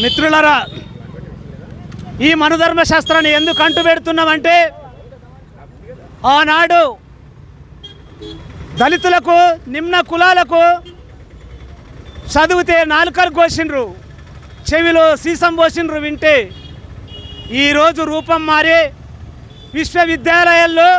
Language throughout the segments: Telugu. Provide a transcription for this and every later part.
మిత్రులరా ఈ మనుధర్మ శాస్త్రాన్ని ఎందుకు అంటు పెడుతున్నామంటే ఆనాడు దళితులకు నిమ్న కులాలకు చదివితే నాలుకలు కోసిండ్రు చెవిలో సీసం పోసిండ్రు వింటే ఈరోజు రూపం మారి విశ్వవిద్యాలయాల్లో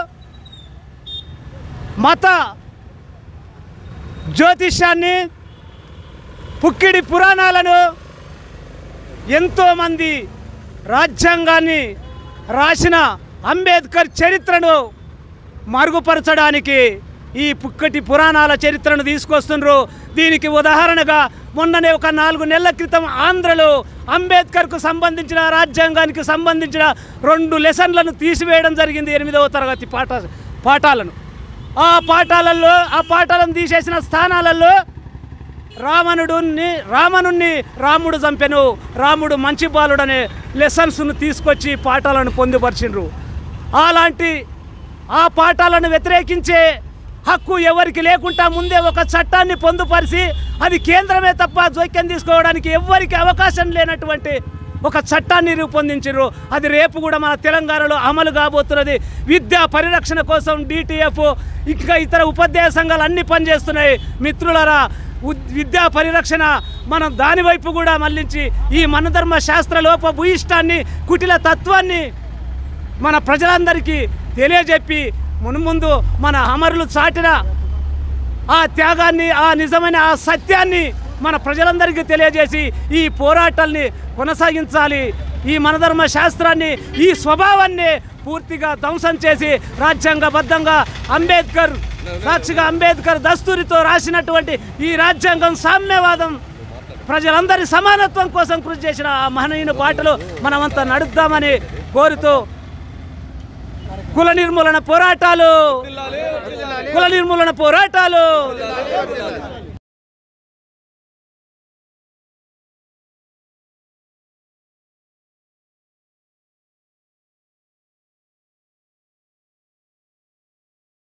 మత జ్యోతిష్యాన్ని పుక్కిడి పురాణాలను ఎంతోమంది రాజ్యాంగాన్ని రాసిన అంబేద్కర్ చరిత్రను మరుగుపరచడానికి ఈ పుక్కటి పురాణాల చరిత్రను తీసుకొస్తుండ్రు దీనికి ఉదాహరణగా మొన్ననే ఒక నాలుగు నెలల క్రితం ఆంధ్రలో అంబేద్కర్కు సంబంధించిన రాజ్యాంగానికి సంబంధించిన రెండు లెసన్లను తీసివేయడం జరిగింది ఎనిమిదవ తరగతి పాఠ పాఠాలను ఆ పాఠాలలో ఆ పాఠాలను తీసేసిన స్థానాలలో రావణుడుని రావణుణ్ణి రాముడు చంపెను రాముడు మంచి బాలుడనే లెసన్స్ను తీసుకొచ్చి పాఠాలను పొందుపరిచిండ్రు అలాంటి ఆ పాఠాలను వ్యతిరేకించే హక్కు ఎవరికి లేకుండా ముందే ఒక చట్టాన్ని పొందుపరిచి అది కేంద్రమే తప్ప జోక్యం తీసుకోవడానికి ఎవ్వరికి అవకాశం లేనటువంటి ఒక చట్టాన్ని రూపొందించారు అది రేపు కూడా మన తెలంగాణలో అమలు కాబోతున్నది విద్యా పరిరక్షణ కోసం డిటిఎఫ్ ఇంకా ఇతర ఉపాధ్యాయ సంఘాలు అన్ని పనిచేస్తున్నాయి మిత్రులరా ఉద్- విద్యా పరిరక్షణ మనం దాని వైపు కూడా మళ్ళించి ఈ మనధర్మ శాస్త్ర లోప భూయిష్టాన్ని కుటిల తత్వాన్ని మన ప్రజలందరికీ తెలియజెప్పి మున్ముందు మన అమరులు చాటిన ఆ త్యాగాన్ని ఆ నిజమైన ఆ సత్యాన్ని మన ప్రజలందరికీ తెలియజేసి ఈ పోరాటాల్ని కొనసాగించాలి ఈ మనధర్మ శాస్త్రాన్ని ఈ స్వభావాన్ని పూర్తిగా ధ్వంసం చేసి రాజ్యాంగబద్ధంగా అంబేద్కర్ సాక్షిగా అంబేద్కర్ దస్తూరితో రాసినటువంటి ఈ రాజ్యాంగం సామ్యవాదం ప్రజలందరి సమానత్వం కోసం కృషి చేసిన ఆ మహనీయుని బాటలో మనమంతా నడుద్దామని కోరుతూ కుల నిర్మూలన పోరాటాలు కుల నిర్మూలన పోరాటాలు